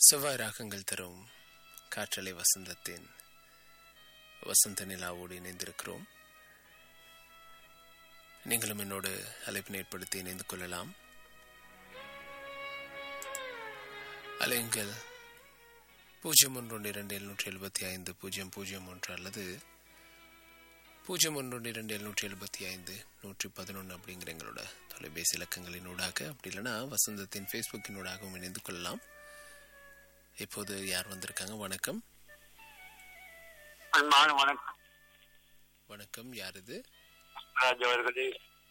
செவ்வாய் ராகங்கள் தரும் காற்றலை வசந்தத்தின் வசந்த நிலாவோடு இணைந்திருக்கிறோம் நீங்களும் என்னோடு அழைப்பினை ஏற்படுத்தி இணைந்து கொள்ளலாம் அலையுங்கள் பூஜ்ஜியம் ஒன்று ஒன்று இரண்டு எழுநூற்றி எழுபத்தி ஐந்து பூஜ்ஜியம் பூஜ்ஜியம் ஒன்று அல்லது பூஜ்ஜியம் ஒன்று ஒன்று இரண்டு எழுநூற்றி எழுபத்தி ஐந்து நூற்றி பதினொன்று அப்படிங்கிற எங்களோட தொலைபேசி இலக்கங்களினூடாக அப்படி இல்லைன்னா வசந்தத்தின் ஃபேஸ்புக்கினூடாகவும் இணைந்து கொள்ளலாம் இப்போது யார் வந்திருக்காங்க வணக்கம் அன்பான வணக்கம் வணக்கம் யார் இது ராஜ் அவர்களே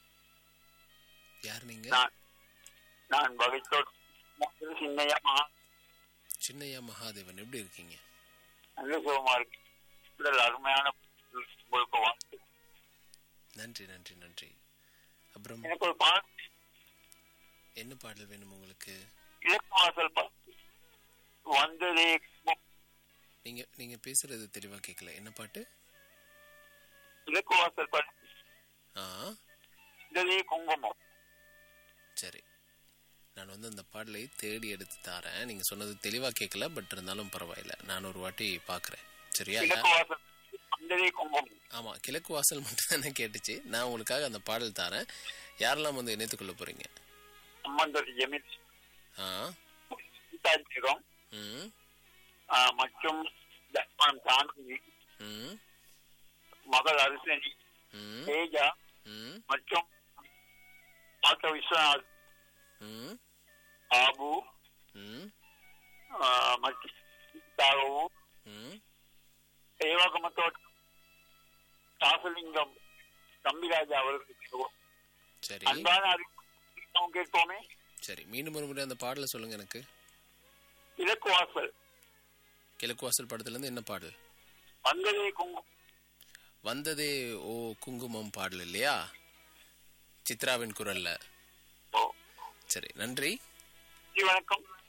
யார் நீங்க நான் நான் பகத்தோடு சின்னையா மகா சின்னையா மகாதேவன் எப்படி இருக்கீங்க நல்ல சுகமா இருக்கு உடல் அருமையான உங்களுக்கு வாழ்த்து நன்றி நன்றி நன்றி அப்புறம் எனக்கு ஒரு பாட்டு என்ன பாடல் வேணும் உங்களுக்கு இலக்கு வாசல் பாட்டு வந்ததே நீங்க நீங்க பேசுறது தெளிவா கேட்கல என்ன பாட்டு இலக்கு வாசல் பாட்டு ஆ வந்ததே குங்குமம் சரி நான் வந்து அந்த பாடலை தேடி எடுத்து தாரேன் நீங்க சொன்னது தெளிவா கேட்கல பட் இருந்தாலும் பரவாயில்ல நான் ஒரு வாட்டி பாக்குறேன் சரியா இலக்கு வாசல் வந்ததே குங்குமம் ஆமா கிழக்கு வாசல் மட்டும் தானே கேட்டுச்சு நான் உங்களுக்காக அந்த பாடல் தாரேன் யாரெல்லாம் வந்து இணைத்துக் கொள்ள போறீங்க சம்பந்தர் ஜெமித் ஆ சீதாஜிகம் ம் மற்றும் தர்மன் சாந்தி ம் மகள் அரிசனி ம் தேஜா ம் மற்றும் டாக்டர் விஸ்வநாத் ம் பாபு ம் ஆஹ், மற்றும் சீதாவும் ம் சேவாகமத்தோட ராசலிங்கம் தம்பிராஜா அவர்களுக்கு சரி அன்பான அறிவிப்பு கேட்போமே சரி மீண்டும் ஒரு முறை அந்த பாடலை சொல்லுங்க எனக்கு இலக்கு வாசல் கிழக்கு வாசல் படத்துல இருந்து என்ன பாடல் வந்ததே குங்கும் வந்ததே ஓ குங்குமம் பாடல் இல்லையா சித்ராவின் குரல்ல ஓ. சரி நன்றி வணக்கம்